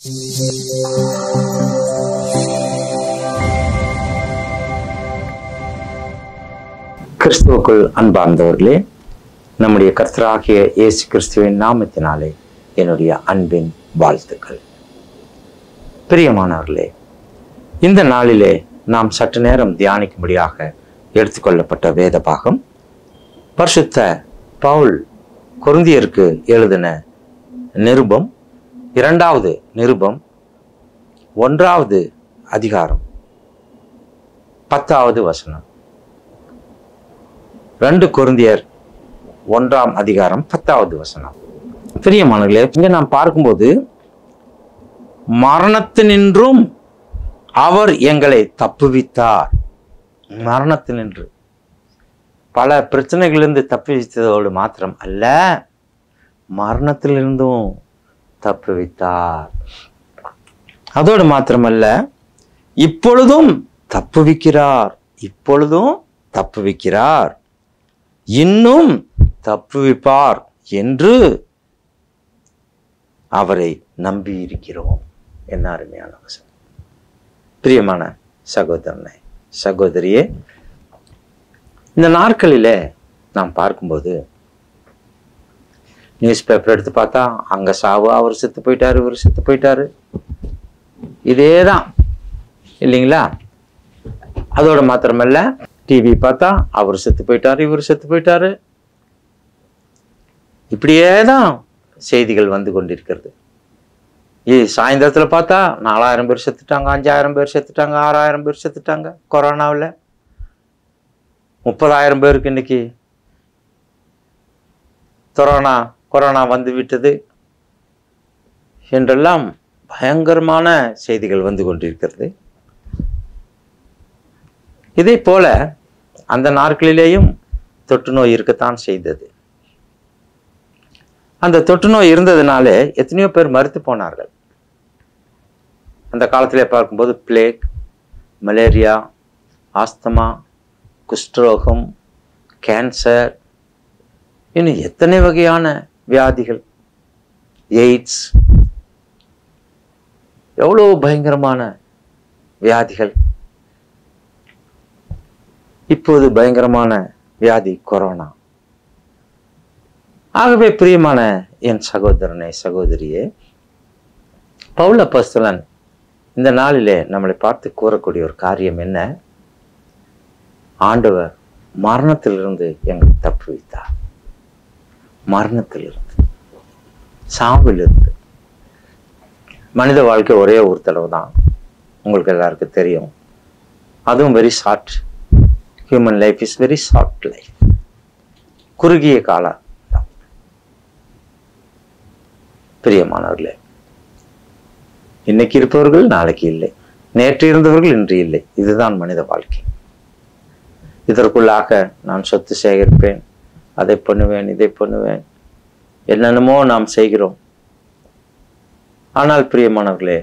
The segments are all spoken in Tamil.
கிறிஸ்துவுக்குள் அன்பார்ந்தவர்களே நம்முடைய கர்த்தராகிய இயேசு கிறிஸ்துவின் நாமத்தினாலே என்னுடைய அன்பின் வாழ்த்துக்கள் பிரியமானவர்களே இந்த நாளிலே நாம் சற்று நேரம் தியானிக்கும்படியாக எடுத்துக்கொள்ளப்பட்ட வேத பாகம் பரிசுத்த பவுல் கொருந்தியருக்கு எழுதின நிருபம் இரண்டாவது நிருபம் ஒன்றாவது அதிகாரம் பத்தாவது வசனம் ரெண்டு கொருந்தியர் ஒன்றாம் அதிகாரம் பத்தாவது வசனம் பிரியமானவர்களே இங்க நாம் பார்க்கும்போது மரணத்தினின்றும் அவர் எங்களை தப்புவித்தார் மரணத்தினின்று பல பிரச்சனைகளிலிருந்து தப்புவித்ததோடு மாத்திரம் அல்ல மரணத்திலிருந்தும் தப்புவித்தார் அதோடு மாத்திரமல்ல இப்பொழுதும் தப்புவிக்கிறார் இப்பொழுதும் தப்புவிக்கிறார் இன்னும் தப்புவிப்பார் என்று அவரை நம்பி இருக்கிறோம் என்ன அருமையான வசனம் பிரியமான சகோதரனே சகோதரியே இந்த நாட்களிலே நாம் பார்க்கும்போது நியூஸ் பேப்பர் எடுத்து பார்த்தா அங்க சாவு அவர் செத்து போயிட்டாரு இவர் செத்து போயிட்டாரு இதே தான் இல்லைங்களா அதோட மாத்திரமல்ல டிவி பார்த்தா அவர் செத்து போயிட்டாரு இவர் செத்து போயிட்டாரு இப்படியே தான் செய்திகள் வந்து கொண்டிருக்கிறது ஏ சாயந்தரத்துல பார்த்தா நாலாயிரம் பேர் செத்துட்டாங்க அஞ்சாயிரம் பேர் செத்துட்டாங்க ஆறாயிரம் பேர் செத்துட்டாங்க கொரோனாவில் முப்பதாயிரம் பேருக்கு இன்னைக்கு கொரோனா கொரோனா வந்து விட்டது என்றெல்லாம் பயங்கரமான செய்திகள் வந்து கொண்டிருக்கிறது இதே போல அந்த நாட்களிலேயும் தொற்று நோய் இருக்கத்தான் செய்தது அந்த தொற்று நோய் இருந்ததுனாலே எத்தனையோ பேர் மறுத்து போனார்கள் அந்த காலத்திலே பார்க்கும்போது பிளேக் மலேரியா ஆஸ்தமா குஷ்டரோகம் கேன்சர் இன்னும் எத்தனை வகையான வியாதிகள் எய்ட்ஸ் எவ்வளோ பயங்கரமான வியாதிகள் இப்போது பயங்கரமான வியாதி கொரோனா ஆகவே பிரியமான என் சகோதரனே சகோதரியே பவுல பஸ்தலன் இந்த நாளிலே நம்மளை பார்த்து கூறக்கூடிய ஒரு காரியம் என்ன ஆண்டவர் மரணத்திலிருந்து எங்களை தப்புவித்தார் மரணத்திலிருந்து சாவிலிருந்து மனித வாழ்க்கை ஒரே ஒரு தடவை தான் உங்களுக்கு எல்லாருக்கும் தெரியும் அதுவும் very short human life is very short life குறுகிய காலம் தான் பிரியமானவர்களே இன்னைக்கு இருப்பவர்கள் நாளைக்கு இல்லை நேற்று இருந்தவர்கள் இன்று இல்லை இதுதான் மனித வாழ்க்கை இதற்குள்ளாக நான் சொத்து சேகரிப்பேன் அதை பண்ணுவேன் இதை பண்ணுவேன் என்னென்னமோ நாம் செய்கிறோம் ஆனால் பிரியமானவர்களே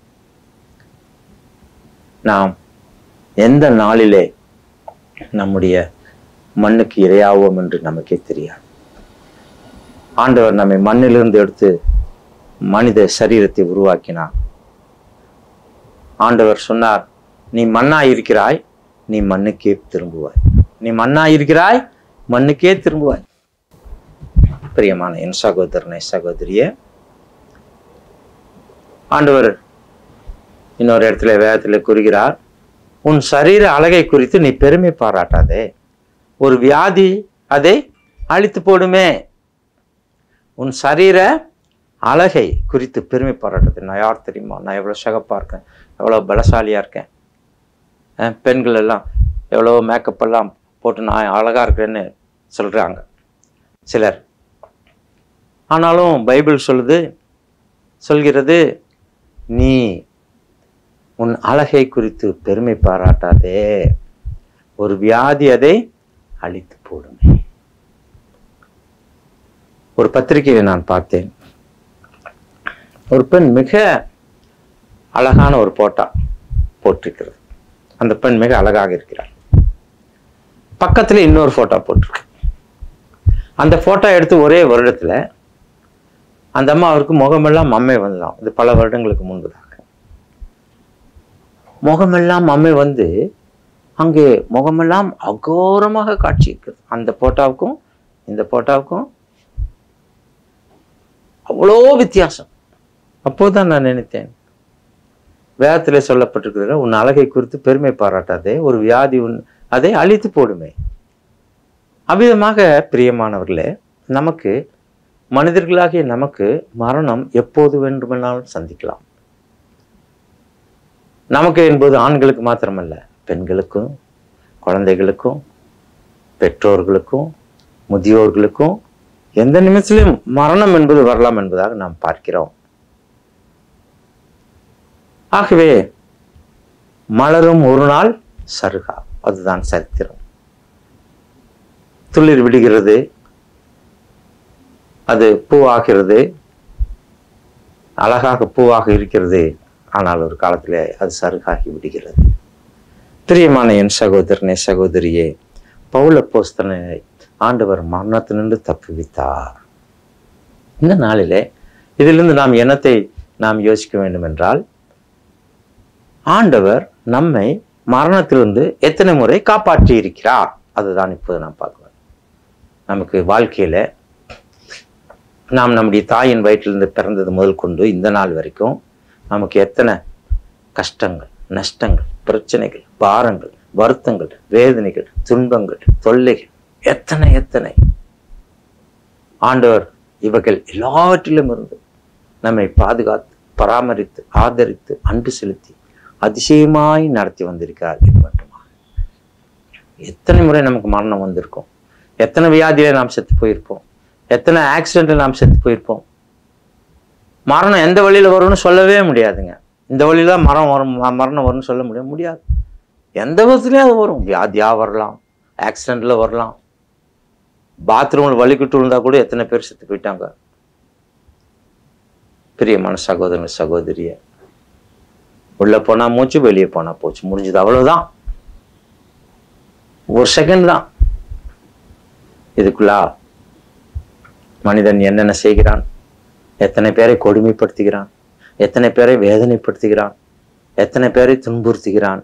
நாம் எந்த நாளிலே நம்முடைய மண்ணுக்கு இரையாவோம் என்று நமக்கே தெரியாது ஆண்டவர் நம்மை மண்ணிலிருந்து எடுத்து மனித சரீரத்தை உருவாக்கினார் ஆண்டவர் சொன்னார் நீ மண்ணா இருக்கிறாய் நீ மண்ணுக்கே திரும்புவாய் நீ மண்ணா இருக்கிறாய் மண்ணுக்கே திரும்புவாய் பிரியமான என் சகோதரனை சகோதரிய ஆண்டவர் இன்னொரு இடத்துல வேதத்துல கூறுகிறார் உன் சரீர அழகை குறித்து நீ பெருமை பாராட்டாதே ஒரு வியாதி அதை அழித்து போடுமே உன் சரீர அழகை குறித்து பெருமை பாராட்டது நான் யார் தெரியுமா நான் எவ்வளோ சகப்பாக இருக்கேன் எவ்வளோ பலசாலியாக இருக்கேன் அஹ் பெண்கள் எல்லாம் எவ்வளோ மேக்கப் எல்லாம் போட்டு நான் அழகாக இருக்கிறேன்னு சொல்கிறாங்க சிலர் ஆனாலும் பைபிள் சொல்லுது சொல்கிறது நீ உன் அழகை குறித்து பெருமை பாராட்டாதே ஒரு வியாதி அதை அழித்து போடுமே ஒரு பத்திரிகையை நான் பார்த்தேன் ஒரு பெண் மிக அழகான ஒரு போட்டா போட்டிருக்கிறது அந்த பெண் மிக அழகாக இருக்கிறார் பக்கத்துல இன்னொரு போட்டோ போட்டிருக்கு அந்த போட்டோ எடுத்து ஒரே வருடத்துல அந்த அம்மா அவருக்கு முகமெல்லாம் அம்மை வந்துதான் இது பல வருடங்களுக்கு முன்பதாக முகமெல்லாம் அம்மை வந்து அங்கே முகமெல்லாம் அகோரமாக காட்சி இருக்குது அந்த போட்டாவுக்கும் இந்த போட்டாவுக்கும் அவ்வளோ வித்தியாசம் அப்போதான் நான் நினைத்தேன் வேதத்திலே சொல்லப்பட்டிருக்கிற உன் அழகை குறித்து பெருமை பாராட்டாதே ஒரு வியாதி உன் அதை அழித்து போடுமே அவ்விதமாக பிரியமானவர்களே நமக்கு மனிதர்களாகிய நமக்கு மரணம் எப்போது வேண்டுமானாலும் சந்திக்கலாம் நமக்கு என்பது ஆண்களுக்கு மாத்திரமல்ல பெண்களுக்கும் குழந்தைகளுக்கும் பெற்றோர்களுக்கும் முதியோர்களுக்கும் எந்த நிமிஷத்திலும் மரணம் என்பது வரலாம் என்பதாக நாம் பார்க்கிறோம் ஆகவே மலரும் ஒரு நாள் சருகா அதுதான் சரித்திரம் துளிர் விடுகிறது அது பூவாகிறது அழகாக பூவாக இருக்கிறது ஆனால் ஒரு காலத்திலே அது சருகாகி விடுகிறது பிரியமான என் சகோதரனே சகோதரியே பவுல போஸ்தனை ஆண்டவர் மரணத்தினின்று தப்புவித்தார் இந்த நாளிலே இதிலிருந்து நாம் என்னத்தை நாம் யோசிக்க வேண்டும் என்றால் ஆண்டவர் நம்மை மரணத்திலிருந்து எத்தனை முறை காப்பாற்றி இருக்கிறார் அதுதான் இப்போது நாம் பார்க்கிறோம் நமக்கு வாழ்க்கையில நாம் நம்முடைய தாயின் வயிற்றிலிருந்து பிறந்தது முதல் கொண்டு இந்த நாள் வரைக்கும் நமக்கு எத்தனை கஷ்டங்கள் நஷ்டங்கள் பிரச்சனைகள் பாரங்கள் வருத்தங்கள் வேதனைகள் துன்பங்கள் தொல்லைகள் எத்தனை எத்தனை ஆண்டவர் இவைகள் எல்லாவற்றிலும் இருந்து நம்மை பாதுகாத்து பராமரித்து ஆதரித்து அன்பு செலுத்தி அதிசயமாய் நடத்தி வந்திருக்கிறார் இது மட்டுமா எத்தனை முறை நமக்கு மரணம் வந்திருக்கும் எத்தனை வியாதியில நாம் செத்து போயிருப்போம் எத்தனை ஆக்சிடென்ட்ல நாம் செத்து போயிருப்போம் மரணம் எந்த வழியில வரும்னு சொல்லவே முடியாதுங்க இந்த வழியில மரம் வரும் ம- மரணம் வரும்னு சொல்ல முடிய முடியாது எந்த விதத்துலயும் அது வரும் வியாதியா வரலாம் ஆக்சிடென்ட்ல வரலாம் பாத்ரூம்ல வலிக்கிட்டு விழுந்தா கூட எத்தனை பேர் செத்து போயிட்டாங்க பிரியமான சகோதரன் சகோதரிய உள்ள போனா மூச்சு வெளியே போனா போச்சு முடிஞ்சது அவ்வளவுதான் ஒரு செகண்ட் தான் இதுக்குள்ளா மனிதன் என்னென்ன செய்கிறான் எத்தனை பேரை கொடுமைப்படுத்துகிறான் எத்தனை பேரை வேதனைப்படுத்துகிறான் எத்தனை பேரை துன்புறுத்துகிறான்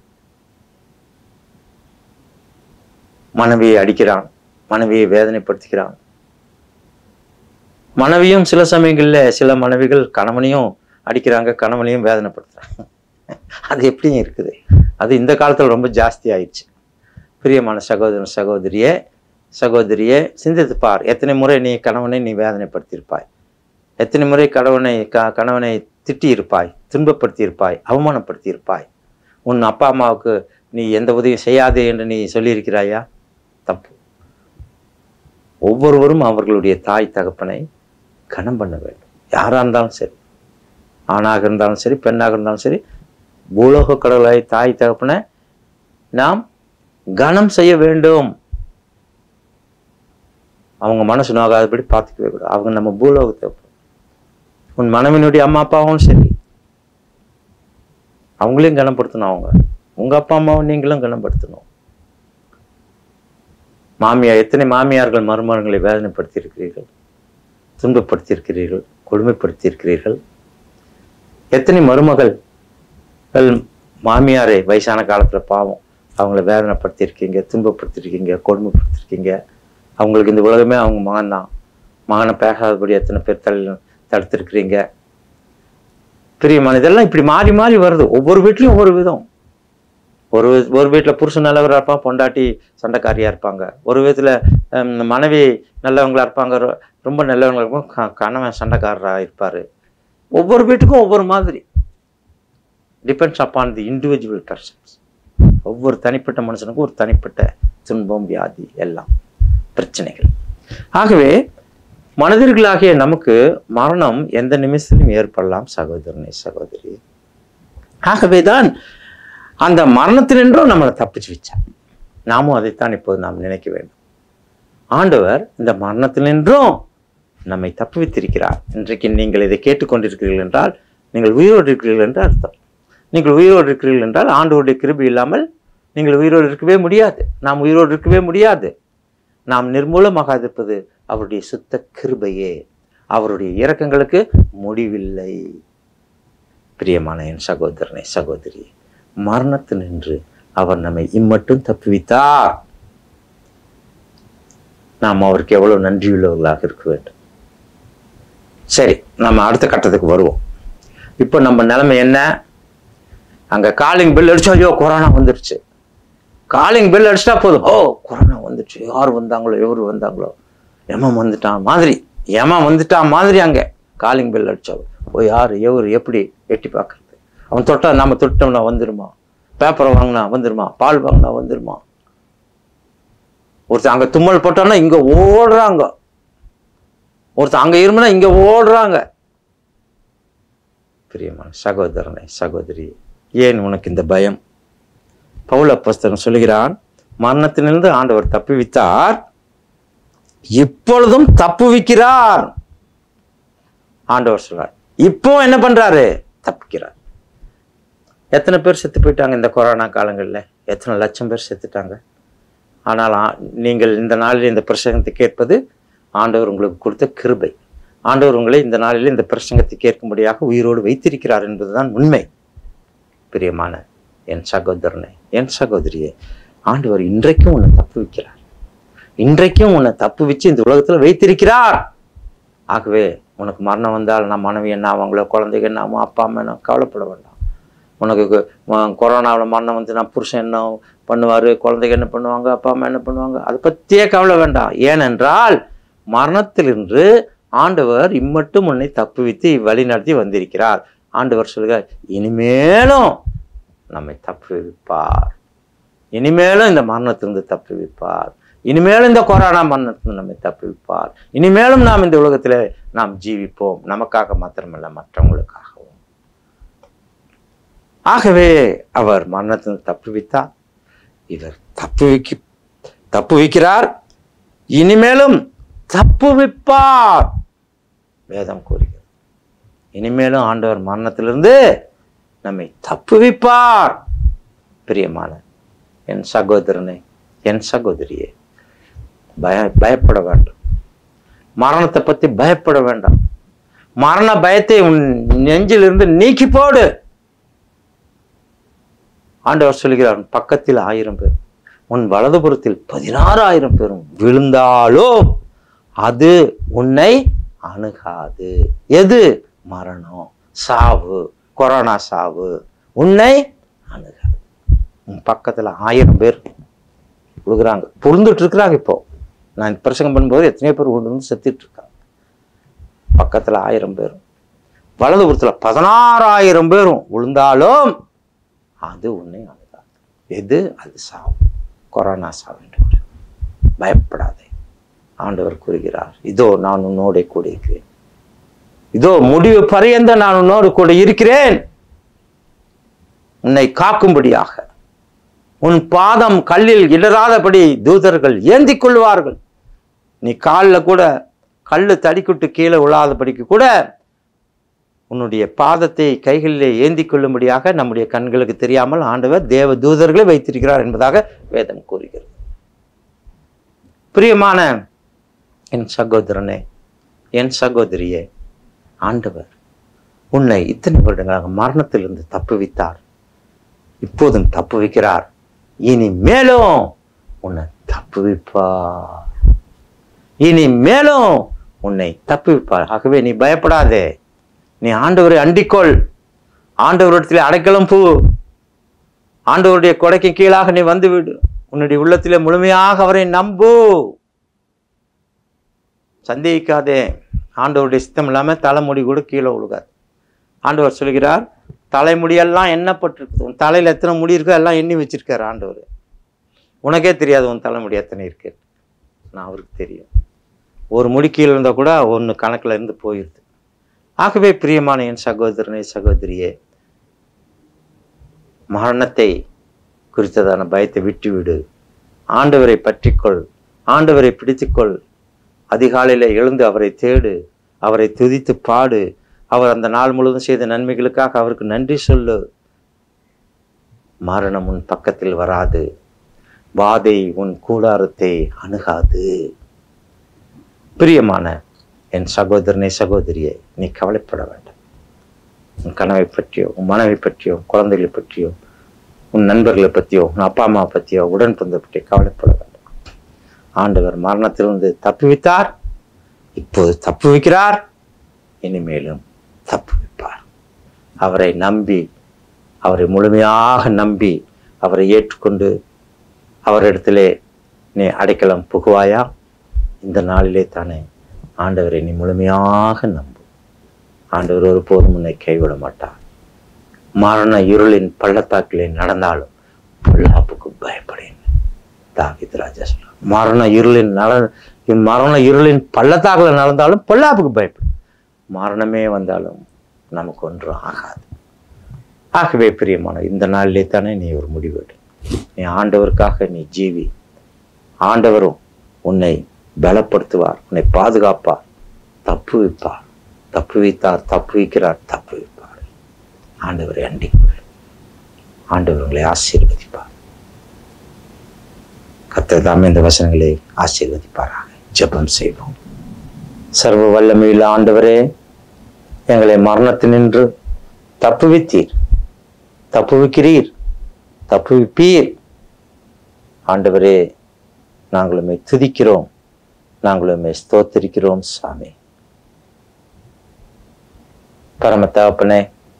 மனைவியை அடிக்கிறான் மனைவியை வேதனைப்படுத்துகிறான் மனைவியும் சில சமயங்கள்ல சில மனைவிகள் கணவனையும் அடிக்கிறாங்க கணவனையும் வேதனைப்படுத்துறாங்க அது எப்படியும் இருக்குது அது இந்த காலத்துல ரொம்ப ஜாஸ்தி ஆயிடுச்சு பிரியமான சகோதரன் சகோதரியே சகோதரியே சிந்தித்து பார் எத்தனை முறை நீ கணவனை நீ வேதனைப்படுத்தியிருப்பாய் எத்தனை முறை கணவனை க கணவனை திட்டி இருப்பாய் துன்பப்படுத்தி இருப்பாய் அவமானப்படுத்தி இருப்பாய் உன் அப்பா அம்மாவுக்கு நீ எந்த உதவியும் செய்யாதே என்று நீ சொல்லியிருக்கிறாயா தப்பு ஒவ்வொருவரும் அவர்களுடைய தாய் தகப்பனை கனம் பண்ண வேண்டும் யாராக இருந்தாலும் சரி ஆணாக இருந்தாலும் சரி பெண்ணாக இருந்தாலும் சரி பூலோக கடவுளாய் தாய் தகப்பனை நாம் கனம் செய்ய வேண்டும் அவங்க மனசு நோகாதபடி பார்த்துக்கவே கூடாது அவங்க நம்ம பூலோகத்தை உன் மனைவினுடைய அம்மா அப்பாவும் சரி அவங்களையும் கனப்படுத்தணும் அவங்க உங்க அப்பா அம்மாவும் நீங்களும் கனப்படுத்தணும் மாமியார் எத்தனை மாமியார்கள் மருமகன்களை வேதனைப்படுத்தி இருக்கிறீர்கள் துன்பப்படுத்தி இருக்கிறீர்கள் கொடுமைப்படுத்தி இருக்கிறீர்கள் எத்தனை மருமகள் மாமியாரை வயசான காலத்துல பாவம் அவங்கள வேதனைப்படுத்தியிருக்கீங்க துன்பப்படுத்திருக்கீங்க கொடுமைப்படுத்திருக்கீங்க அவங்களுக்கு இந்த உலகமே அவங்க மகன் தான் மகனை பேசாதபடி எத்தனை பேர் தள்ளி தடுத்திருக்கிறீங்க பிரியமான இதெல்லாம் இப்படி மாறி மாறி வருது ஒவ்வொரு வீட்லயும் ஒவ்வொரு விதம் ஒரு ஒரு வீட்டுல புருஷன் நல்லவரா இருப்பான் பொண்டாட்டி சண்டைக்காரியா இருப்பாங்க ஒரு விதத்துல ஹம், மனைவி நல்லவங்களா இருப்பாங்க ரொ- ரொம்ப நல்லவங்களா இருக்கும் க- கணவன் சண்டைக்காரரா இருப்பாரு ஒவ்வொரு வீட்டுக்கும் ஒவ்வொரு மாதிரி depends upon the individual persons ஒவ்வொரு தனிப்பட்ட மனுஷனுக்கும் ஒரு தனிப்பட்ட துன்பம் வியாதி எல்லாம் பிரச்சனைகள் ஆகவே மனிதர்களாகிய நமக்கு மரணம் எந்த நிமிஷத்திலும் ஏற்படலாம் சகோதரனே சகோதரி ஆகவேதான் அந்த மரணத்தினின்றும் நம்மளை தப்பிச்சு வச்சார் நாமும் அதைத்தான் இப்போது நாம் நினைக்க வேண்டும் ஆண்டவர் இந்த மரணத்தினின்றும் நம்மை தப்புவித்திருக்கிறார் இன்றைக்கு நீங்கள் இதை கேட்டுக்கொண்டிருக்கிறீர்கள் என்றால் நீங்கள் உயிரோடு இருக்கிறீர்கள் என்று அர்த்தம் நீங்கள் உயிரோடு இருக்கிறீர்கள் என்றால் ஆண்டவருடைய கிருபை இல்லாமல் நீங்கள் உயிரோடு இருக்கவே முடியாது நாம் உயிரோடு இருக்கவே முடியாது நாம் நிர்மூலமாகாதிருப்பது அவருடைய சுத்த கிருபையே அவருடைய இரக்கங்களுக்கு முடிவில்லை பிரியமான என் சகோதரனை சகோதரி மரணத்து நின்று அவர் நம்மை இம்மட்டும் தப்புவித்தார் நாம் அவருக்கு எவ்வளவு நன்றியுள்ளவர்களாக இருக்க வேண்டும் சரி நம்ம அடுத்த கட்டத்துக்கு வருவோம் இப்போ நம்ம நிலைமை என்ன அங்க காலிங் பில் அடிச்சா ஐயோ கொரோனா வந்துருச்சு காலிங் பில் அடிச்சிட்டா போதும் ஓ கொரோனா வந்துருச்சு யார் வந்தாங்களோ எவர் வந்தாங்களோ எமன் வந்துட்டான் மாதிரி எமன் வந்துட்டான் மாதிரி அங்க காலிங் பில் அடிச்சா ஓ யார் எவர் எப்படி எட்டி பார்க்கறது அவன் தொட்டா நம்ம தொட்டோம்னா வந்துருமா பேப்பரை வாங்கினா வந்துருமா பால் வாங்கினா வந்துருமா ஒருத்தன் அங்க தும்மல் போட்டான்னா இங்க ஓடுறாங்க ஒருத்தன் அங்க இருமுனா இங்க ஓடுறாங்க பிரியமான சகோதரனை சகோதரி ஏன் உனக்கு இந்த பயம் பவுல புஸ்தகம் சொல்லுகிறான் மரணத்திலிருந்து ஆண்டவர் தப்புவித்தார் இப்பொழுதும் தப்புவிக்கிறார் ஆண்டவர் சொல்றார் இப்போ என்ன பண்றாரு தப்பிக்கிறார் எத்தனை பேர் செத்து போயிட்டாங்க இந்த கொரோனா காலங்களில் எத்தனை லட்சம் பேர் செத்துட்டாங்க ஆனால் ஆ- நீங்கள் இந்த நாளில் இந்த பிரசங்கத்தை கேட்பது ஆண்டவர் உங்களுக்கு கொடுத்த கிருபை ஆண்டவர் உங்களை இந்த நாளில் இந்த பிரசங்கத்தை கேட்கும்படியாக உயிரோடு வைத்திருக்கிறார் என்பதுதான் உண்மை பிரியமான என் சகோதரனே என் சகோதரியே ஆண்டவர் இன்றைக்கும் உன்னை தப்பு வைக்கிறார் இன்றைக்கும் உன்னை தப்பு வச்சு இந்த உலகத்துல வைத்திருக்கிறார் ஆகவே உனக்கு மரணம் வந்தால் நான் மனைவி என்ன ஆவாங்களோ குழந்தைங்க என்ன ஆகும் அப்பா அம்மா என்ன கவலைப்பட வேண்டாம் உனக்கு கொரோனாவில் மரணம் வந்து நான் புருஷன் என்ன பண்ணுவார் குழந்தைங்க என்ன பண்ணுவாங்க அப்பா அம்மா என்ன பண்ணுவாங்க அதை பற்றியே கவலை வேண்டாம் ஏனென்றால் மரணத்திலிருந்து ஆண்டவர் இம்மட்டும் உன்னை தப்புவித்து வழி நடத்தி வந்திருக்கிறார் ஆண்டவர் சொல்லுகிறார் இனிமேலும் நம்மை தப்புவிப்பார் இனிமேலும் இந்த மரணத்திலிருந்து தப்புவிப்பார் இனிமேலும் இந்த கொரோனா மரணத்திலிருந்து நம்மை தப்புவிப்பார் இனிமேலும் நாம் இந்த உலகத்தில் நாம் ஜீவிப்போம் நமக்காக மாத்திரமல்ல மற்றவங்களுக்காகவும் ஆகவே அவர் மரணத்திலிருந்து தப்புவித்தார் இவர் தப்புவிக்க தப்புவிக்கிறார் இனிமேலும் தப்புவிப்பார் வேதம் கூறுகிறது இனிமேலும் ஆண்டவர் மரணத்திலிருந்து நம்மை தப்புவிப்பார் பிரியமான என் சகோதரனே என் சகோதரியே பய பயப்பட வேண்டாம் மரணத்தை பத்தி பயப்பட வேண்டாம் மரண பயத்தை உன் நெஞ்சிலிருந்து நீக்கி போடு ஆண்டவர் சொல்கிறார் உன் பக்கத்தில் ஆயிரம் பேர் உன் வலதுபுறத்தில் பதினாறாயிரம் பேரும் விழுந்தாலும் அது உன்னை அணுகாது எது மரணம் சாவு கொரோனா சாவு உன்னை அணுகாது உன் பக்கத்துல ஆயிரம் பேர் விழுகிறாங்க புரிந்துட்டு இருக்கிறாங்க இப்போ நான் இந்த பிரசங்கம் பண்ணும்போது எத்தனையோ பேர் விழுந்து செத்துட்டு இருக்காங்க பக்கத்துல ஆயிரம் பேரும் வலதுபுறத்துல பதினாறாயிரம் பேரும் விழுந்தாலும் அது உன்னை அணுகாது எது அது சாவு கொரோனா சாவு என்று கூறு. பயப்படாதே ஆண்டவர் கூறுகிறார் இதோ நான் உன்னோட கூட இருக்கிறேன் இதோ முடிவு பரியந்த நான் உன்னோடு கூட இருக்கிறேன் உன்னை காக்கும்படியாக உன் பாதம் கல்லில் இடராதபடி தூதர்கள் ஏந்திக் கொள்வார்கள் நீ காலில் கூட கல்லு தடிக்குட்டு கீழே விழாதபடிக்கு கூட உன்னுடைய பாதத்தை கைகளிலே ஏந்திக் கொள்ளும்படியாக நம்முடைய கண்களுக்கு தெரியாமல் ஆண்டவர் தேவ தூதர்களை வைத்திருக்கிறார் என்பதாக வேதம் கூறுகிறது பிரியமான என் சகோதரனே என் சகோதரியே ஆண்டவர் உன்னை இத்தனை வருடங்களாக மரணத்திலிருந்து தப்புவித்தார் இப்போதும் தப்புவிக்கிறார் இனி மேலும் உன்னை தப்புவிப்பார் இனி மேலும் உன்னை தப்புவிப்பார் ஆகவே நீ பயப்படாதே நீ ஆண்டவரை அண்டிக்கொள் ஆண்டவரிடத்தில் அடைக்கலம் பூ ஆண்டவருடைய கொடைக்கு கீழாக நீ வந்து விடு உன்னுடைய உள்ளத்திலே முழுமையாக அவரை நம்பு சந்தேகிக்காதே ஆண்டவருடைய சித்தம் இல்லாமல் தலைமுடி கூட கீழே விழுகாது ஆண்டவர் சொல்கிறார் தலைமுடியெல்லாம் எண்ணப்பட்டிருக்குது உன் தலையில் எத்தனை முடி இருக்கோ எல்லாம் எண்ணி வச்சிருக்காரு ஆண்டவர் உனக்கே தெரியாது உன் தலைமுடி எத்தனை இருக்கு நான் அவருக்கு தெரியும் ஒரு முடி கீழே இருந்தால் கூட ஒன்று கணக்கில் இருந்து போயிடுது ஆகவே பிரியமான என் சகோதரனே சகோதரியே மரணத்தை குறித்ததான பயத்தை விட்டுவிடு ஆண்டவரை பற்றிக்கொள் ஆண்டவரை பிடித்துக்கொள் அதிகாலையில் எழுந்து அவரை தேடு அவரை துதித்து பாடு அவர் அந்த நாள் முழுவதும் செய்த நன்மைகளுக்காக அவருக்கு நன்றி சொல்லு மரணம் உன் பக்கத்தில் வராது வாதை உன் கூடாரத்தை அணுகாது பிரியமான என் சகோதரனை சகோதரியை நீ கவலைப்பட வேண்டாம் உன் கனவை பற்றியோ உன் மனைவி பற்றியோ குழந்தைகளை பற்றியோ உன் நண்பர்களை பற்றியோ உன் அப்பா அம்மா பற்றியோ உடன் பிறந்த பற்றியோ கவலைப்பட வேண்டாம் ஆண்டவர் மரணத்திலிருந்து தப்புவித்தார் இப்போது தப்புவிக்கிறார் இனிமேலும் தப்புவிப்பார் அவரை நம்பி அவரை முழுமையாக நம்பி அவரை ஏற்றுக்கொண்டு அவரிடத்திலே நீ அடைக்கலம் புகுவாயா இந்த நாளிலே தானே ஆண்டவரை நீ முழுமையாக நம்பு ஆண்டவர் ஒருபோதும் உன்னை கைவிட மாட்டார் மரண இருளின் பள்ளத்தாக்கிலே நடந்தாலும் பொல்லாப்புக்கு பயப்படேன் தாவித் ராஜா சொல்றார் மரண இருளின் நட மரண இருளின் பள்ளத்தாக்கில் நடந்தாலும் பொல்லாப்புக்கு பயப்படும் மரணமே வந்தாலும் நமக்கு ஒன்றும் ஆகாது ஆகவே பிரியமான இந்த நாளிலே தானே நீ ஒரு முடிவெடு நீ ஆண்டவருக்காக நீ ஜீவி ஆண்டவரும் உன்னை பலப்படுத்துவார் உன்னை பாதுகாப்பார் தப்பு வைப்பார் தப்பு வைத்தார் தப்பு வைக்கிறார் தப்பு வைப்பார் ஆண்டவரை அண்டிக்கொள் ஆண்டவர் உங்களை ஆசீர்வதிப்பார் கர்த்தர் தாமே இந்த வசனங்களை ஆசீர்வதிப்பாராக ஜெபம் செய்வோம் சர்வ வல்லமையுள்ள ஆண்டவரே எங்களை மரணத்தினின்று தப்புவித்தீர் தப்புவிக்கிறீர் தப்புவிப்பீர் ஆண்டவரே நாங்கள் உம்மை துதிக்கிறோம் நாங்கள் உம்மை ஸ்தோத்திரிக்கிறோம் சாமி பரம தகப்பனே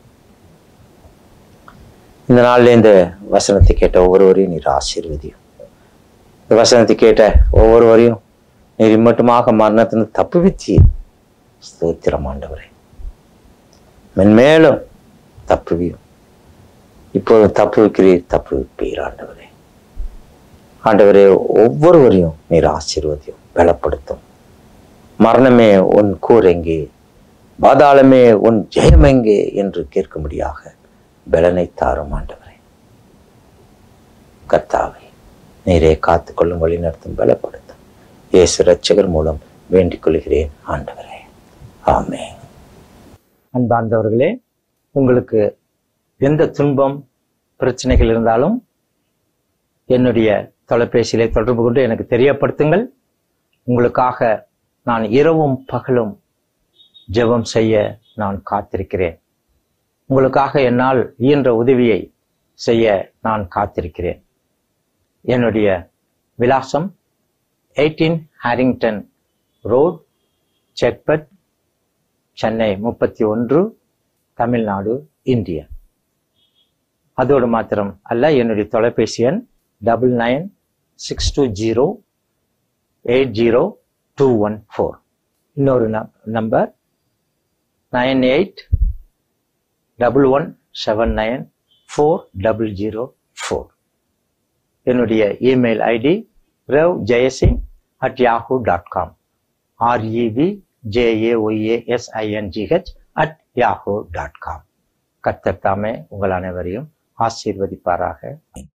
இந்த நாள்ல இந்த வசனத்தை கேட்ட ஒவ்வொருவரையும் நீர் ஆசீர்வதியும் இந்த வசனத்தை கேட்ட ஒவ்வொருவரையும் நீர் இம்மட்டுமாக மரணத்திலிருந்து தப்புவித்தீர் ஸ்தோத்திரம் ஆண்டவரே மென்மேலும் தப்புவியும் இப்போது தப்பு வைக்கிறீர் தப்பு வைப்பீர் ஆண்டவரே ஆண்டவரே ஒவ்வொருவரையும் நீர் ஆசீர்வதியும் பலப்படுத்தும் மரணமே உன் கூர் எங்கே பாதாளமே உன் ஜெயம் எங்கே என்று கேட்கும்படியாக பலனை தாரும் ஆண்டவரே கர்த்தாவை நீரே காத்துக்கொள்ளும் வழி நடத்தும் பலப்படுத்தும் இயேசு ரட்சகர் மூலம் வேண்டிக் கொள்கிறேன் ஆண்டவரே ஆமே அன்பார்ந்தவர்களே உங்களுக்கு எந்த துன்பம் பிரச்சனைகள் இருந்தாலும் என்னுடைய தொலைபேசியிலே தொடர்பு கொண்டு எனக்கு தெரியப்படுத்துங்கள் உங்களுக்காக நான் இரவும் பகலும் ஜெபம் செய்ய நான் காத்திருக்கிறேன் உங்களுக்காக என்னால் இயன்ற உதவியை செய்ய நான் காத்திருக்கிறேன் என்னுடைய விலாசம் eighteen Harrington road Chetpet Chennai முப்பத்தி ஒன்று தமிழ்நாடு இந்தியா அதோடு மாத்திரம் அல்ல என்னுடைய தொலைபேசி எண் double nine six two zero eight zero two one four இன்னொரு number nine eight double one seven nine four double zero four என்னுடைய email ID ரவ் Jayasingh at Yahoo dot com REP JAYASINGH at Yahoo dot com கர்த்தர் தாமே உங்கள் அனைவரையும் ஆசீர்வதிப்பாராக